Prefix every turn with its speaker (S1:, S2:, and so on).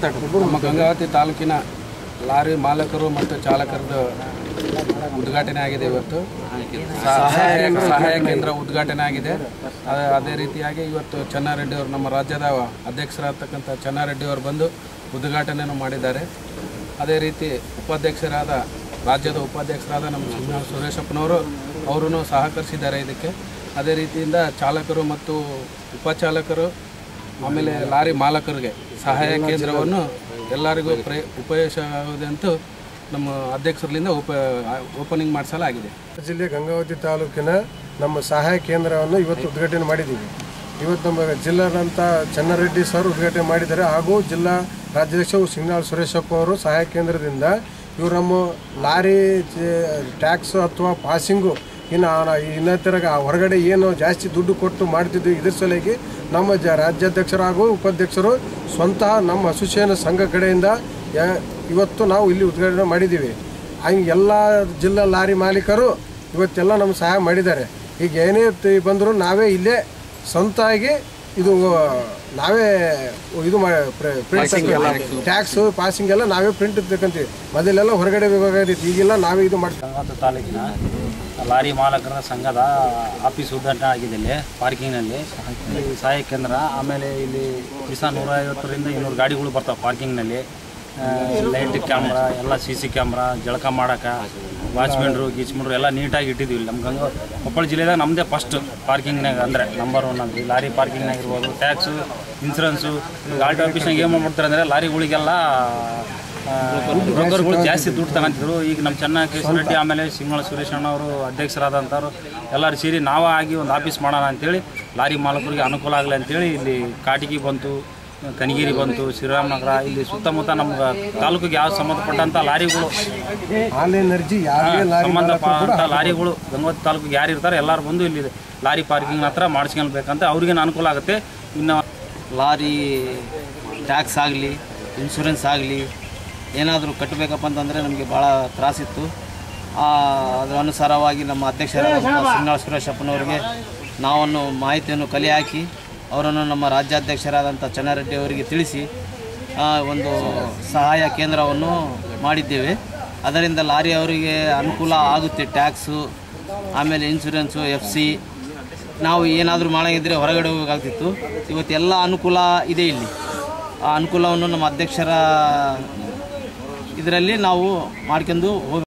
S1: ನಮ್ಮ ಗಂಗಾವತಿ ತಾಲೂಕಿನ ಲಾರಿ ಮಾಲಕರು ಮತ್ತು ಚಾಲಕರದ್ದು ಉದ್ಘಾಟನೆ ಆಗಿದೆ ಇವತ್ತು ಸಹಾಯ ಸಹಾಯ ಕೇಂದ್ರ ಉದ್ಘಾಟನೆ ಆಗಿದೆ ಅದೇ- ಅದೇ ರೀತಿಯಾಗಿ ಇವತ್ತು ಚೆನ್ನಾರೆಡ್ಡಿ ಅವರು ನಮ್ಮ ರಾಜ್ಯದ ಅಧ್ಯಕ್ಷರಾಗ್ತಕ್ಕಂಥ ಚೆನ್ನಾರೆಡ್ಡಿ ಅವರು ಬಂದು ಉದ್ಘಾಟನೆಯನ್ನು ಮಾಡಿದ್ದಾರೆ ಅದೇ ರೀತಿ ಉಪಾಧ್ಯಕ್ಷರಾದ ರಾಜ್ಯದ ಉಪಾಧ್ಯಕ್ಷರಾದ ನಮ್ಮ ಸಿಂಹ ಸುರೇಶಪ್ಪನವರು ಅವರೂ ಸಹಕರಿಸಿದ್ದಾರೆ ಇದಕ್ಕೆ ಅದೇ ರೀತಿಯಿಂದ ಚಾಲಕರು ಮತ್ತು ಉಪಚಾಲಕರು ಆಮೇಲೆ ಲಾರಿ ಮಾಲಕರಿಗೆ ಸಹಾಯ ಕೇಂದ್ರವನ್ನು ಎಲ್ಲರಿಗೂ ಪ್ರೇ ಉಪಯೋಗ ಆಗುವುದಂತೂ ನಮ್ಮ ಅಧ್ಯಕ್ಷರಿಂದ ಉಪ ಓಪನಿಂಗ್ ಮಾಡಿಸಲಾಗಿದೆ
S2: ಜಿಲ್ಲೆ ಗಂಗಾವತಿ ತಾಲೂಕಿನ ನಮ್ಮ ಸಹಾಯ ಕೇಂದ್ರವನ್ನು ಇವತ್ತು ಉದ್ಘಾಟನೆ ಮಾಡಿದ್ದೀವಿ ಇವತ್ತು ನಮ್ಮ ಜಿಲ್ಲಾದಂಥ ಚನ್ನರೆಡ್ಡಿ ಸರ್ ಉದ್ಘಾಟನೆ ಮಾಡಿದ್ದಾರೆ ಹಾಗೂ ಜಿಲ್ಲಾ ರಾಜ್ಯಾಧ್ಯಕ್ಷ ಸಿಂಗ್ನಾಳ್ ಸುರೇಶಪ್ಪ ಅವರು ಸಹಾಯ ಕೇಂದ್ರದಿಂದ ಇವರು ನಮ್ಮ ಲಾರಿ ಟ್ಯಾಕ್ಸ್ ಅಥವಾ ಪಾಸಿಂಗು ಇನ್ನು ಆ- ಇನ್ನಿತರ ಹೊರಗಡೆ ಏನು ಜಾಸ್ತಿ ದುಡ್ಡು ಕೊಟ್ಟು ಮಾಡ್ತಿದ್ವಿ ಇದ್ರ ಸಲುವಾಗಿ ನಮ್ಮ ಜ ರಾಜ್ಯಾಧ್ಯಕ್ಷರು ಹಾಗೂ ಉಪಾಧ್ಯಕ್ಷರು ಸ್ವಂತ ನಮ್ಮ ಅಸೋಸಿಯೇಷನ್ ಸಂಘ ಕಡೆಯಿಂದ ಯ- ಇವತ್ತು ನಾವು ಇಲ್ಲಿ ಉದ್ಘಾಟನೆ ಮಾಡಿದ್ದೀವಿ ಹಂಗೆ ಎಲ್ಲ ಜಿಲ್ಲಾ ಲಾರಿ ಮಾಲೀಕರು ಇವತ್ತೆಲ್ಲ ನಮ್ಗೆ ಸಹಾಯ ಮಾಡಿದ್ದಾರೆ ಈಗ ಏನೇ ತ- ಬಂದರೂ ನಾವೇ ಇಲ್ಲೇ ಸ್ವಂತಾಗಿ ಇದು ನಾವೇ ಇದು ಪ್ರಿಂಟ್ ಟ್ಯಾಕ್ಸು ಪಾಸಿಂಗ್ ಎಲ್ಲ ನಾವೇ ಪ್ರಿಂಟ್ ತಗೊಂತೀವಿ ಮೊದಲೆಲ್ಲ ಹೊರಗಡೆ ಬೇಕಾಗಿತ್ತು ಈಗೆಲ್ಲ ನಾವೇ ಇದು ಮಾಡ್ತೀವಿ
S3: ಗಂಗಾವತಿ ತಾಲೂಕಿನ ಲಾರಿ ಮಾಲಕರ ಸಂಘದ ಆಫೀಸ್ ಉದ್ಘಾಟನೆ ಆಗಿದೆ ಇಲ್ಲಿ ಪಾರ್ಕಿಂಗ್ನಲ್ಲಿ ಈ ಸಹಾಯ ಕೇಂದ್ರ ಆಮೇಲೆ ಇಲ್ಲಿ ದಿವಸ ನೂರ ಐವತ್ತರಿಂದ ಇನ್ನೂರು ಗಾಡಿಗಳು ಬರ್ತಾವೆ ಪಾರ್ಕಿಂಗ್ನಲ್ಲಿ ಲೈಟ್ ಕ್ಯಾಮ್ರಾ ಎಲ್ಲ ಸಿ ಸಿ ಕ್ಯಾಮ್ರಾ ಜಳಕ ಮಾಡೋಕೆ ವಾಚ್ಮೆನ್ರು ಗೀಚ್ಮೆನ್ರು ಎಲ್ಲ ನೀಟಾಗಿ ಇಟ್ಟಿದ್ದೀವಿ ಇಲ್ಲಿ ನಮ್ಮ ಗಂಗಾ ಕೊಪ್ಪಳ ಜಿಲ್ಲೆದಾಗ ನಮ್ಮದೇ ಫಸ್ಟ್ ಪಾರ್ಕಿಂಗ್ನಾಗ ಅಂದರೆ ನಂಬರ್ ಒನ್ ಅಂದ್ರೆ ಲಾರಿ ಪಾರ್ಕಿಂಗ್ನಾಗ ಇರ್ಬೋದು ಟ್ಯಾಕ್ಸು ಇನ್ಸೂರೆನ್ಸು ಗಾಡಿ ಆಫೀಸ್ನಾಗ ಏನು ಮಾಡ್ಬಿಡ್ತಾರೆ ಅಂದರೆ ಲಾರಿಗಳಿಗೆಲ್ಲ ಬ್ರೋಕರ್ಗಳು ಜಾಸ್ತಿ ದುಡ್ಡು ತಗೊಂತಿದ್ರು ಈಗ ನಮ್ಮ ಚೆನ್ನಕೇಶ್ವರ ರೆಡ್ಡಿ ಆಮೇಲೆ ಸಿಂಗಳ ಸುರೇಶ್ ಅಣ್ಣ ಅವರು ಅಧ್ಯಕ್ಷರಾದಂಥವ್ರು ಎಲ್ಲರೂ ಸೇರಿ ನಾವೇ ಆಗಿ ಒಂದು ಆಫೀಸ್ ಮಾಡೋಣ ಅಂತೇಳಿ ಲಾರಿ ಮಾಲಕರಿಗೆ ಅನುಕೂಲ ಆಗಲಿ ಅಂತೇಳಿ ಇಲ್ಲಿ ಕಾಟಿಗಿ ಬಂತು ಕನಗಿರಿ ಬಂತು ಶ್ರೀರಾಮನಗರ ಇಲ್ಲಿ ಸುತ್ತಮುತ್ತ ನಮ್ಗೆ ತಾಲೂಕಿಗೆ ಯಾವ ಸಂಬಂಧಪಟ್ಟಂಥ ಲಾರಿಗಳು
S2: ಆಲ್ ಎನರ್ಜಿ ಯಾವುದೇ ಲಾರಿ
S3: ಸಂಬಂಧಪಟ್ಟ ಲಾರಿಗಳು ಗಂಗಾವತಿ ತಾಲೂಕಿಗೆ ಯಾರು ಇರ್ತಾರೆ ಎಲ್ಲರೂ ಬಂದು ಇಲ್ಲಿ ಲಾರಿ ಪಾರ್ಕಿಂಗ್ ಹತ್ರ ಮಾಡಿಸ್ಕೊಳ್ಬೇಕಂತ ಅವ್ರಿಗೇನು ಅನುಕೂಲ ಆಗುತ್ತೆ ಇನ್ನು
S4: ಲಾರಿ ಟ್ಯಾಕ್ಸ್ ಆಗಲಿ ಇನ್ಶೂರೆನ್ಸ್ ಆಗಲಿ ಏನಾದರೂ ಕಟ್ಟಬೇಕಪ್ಪ ಅಂತಂದರೆ ನಮಗೆ ಭಾಳ ತ್ರಾಸಿತ್ತು ಆ, ಅದರ ಅನುಸಾರವಾಗಿ ನಮ್ಮ ಅಧ್ಯಕ್ಷರಾದ ಸಿಂಗಾಳ ಸುರೇಶಪ್ಪನವರಿಗೆ ನಾವನ್ನು ಮಾಹಿತಿಯನ್ನು ಕಲೆ ಹಾಕಿ ಅವರನ್ನು ನಮ್ಮ ರಾಜ್ಯಾಧ್ಯಕ್ಷರಾದಂಥ ಚೆನ್ನಾರೆಡ್ಡಿ ಅವರಿಗೆ ತಿಳಿಸಿ ಆ, ಒಂದು ಸಹಾಯ ಕೇಂದ್ರವನ್ನು ಮಾಡಿದ್ದೇವೆ ಅದರಿಂದ ಲಾರಿ ಅವರಿಗೆ ಅನುಕೂಲ ಆಗುತ್ತೆ ಟ್ಯಾಕ್ಸು ಆಮೇಲೆ ಇನ್ಶೂರೆನ್ಸು ಎಫ್ ಸಿ ನಾವು ಏನಾದರೂ ಮಾಡಂಗಿದ್ರೆ ಹೊರಗಡೆ ಹೋಗಬೇಕಾಗ್ತಿತ್ತು ಇವತ್ತೆಲ್ಲ ಅನುಕೂಲ ಇದೆ ಇಲ್ಲಿ ಆ ಅನುಕೂಲವನ್ನು ನಮ್ಮ ಅಧ್ಯಕ್ಷರ ಇದರಲ್ಲಿ ನಾವು ಮಾಡ್ಕೊಂಡು ಹೋಗಿ